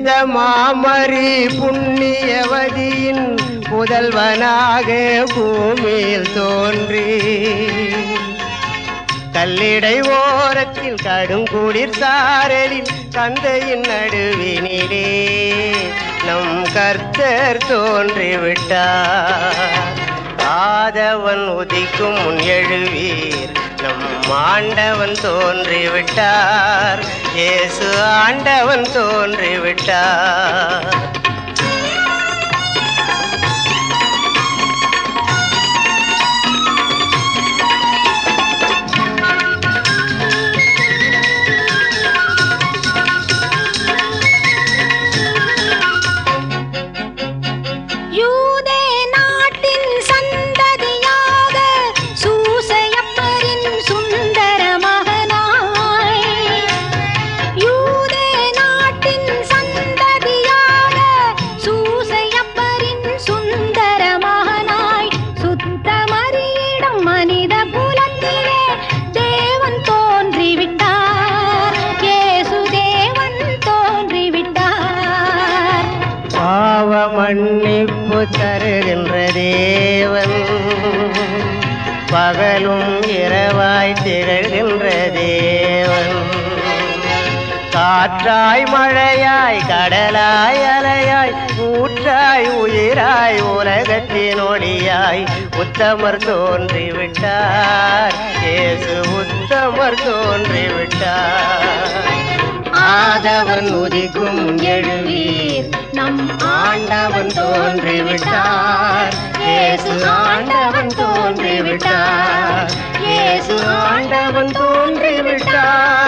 புனித மாமரி புண்ணியவதியின் புதல்வனாக பூமியில் தோன்றி கல்லிடை ஓரத்தில் கடும் குளிர் சாரலில் கந்தையின் நடுவினிலே நம் கர்த்தர் தோன்றிவிட்டார் ஆதவன் உதிக்கும் முன் எழுவீர் நம் ஆண்டவன் தோன்றிவிட்டார் இயேசு ஆண்டவன் தோன்றிவிட்டார் யூதே நாட்டின் சந்ததியாக சூசையப்பரின் சுந்தர மகனாய் யூதே நாட்டின் சந்ததியாக சூசையப்பரின் சுந்தர மகனாய் சுத்தமரியிடம் மனித குலத்திலே தேவன் தோன்றிவிட்டார் இயேசு தேவன் தோன்றிவிட்டார் பாவ மன்னிப்பு தருகின்ற தேவன் பகலும் இரவாய் திகழ்கின்ற தேவன் காற்றாய் மழையாய் கடலாய் அலையாய் ஊற்றாய் உயிராய் உலகத்தின் ஒளியாய் உத்தமர் தோன்றிவிட்டார் இயேசு உத்தமர் தோன்றிவிட்டார் ஆதவன் உதிக்கும் முன் எழுவீர் நம் ஆண்டவன் தோன்றிவிட்டார் இயேசு ஆண்டவன் தோன்றிவிட்டார் இயேசு ஆண்டவன் தோன்றிவிட்டார்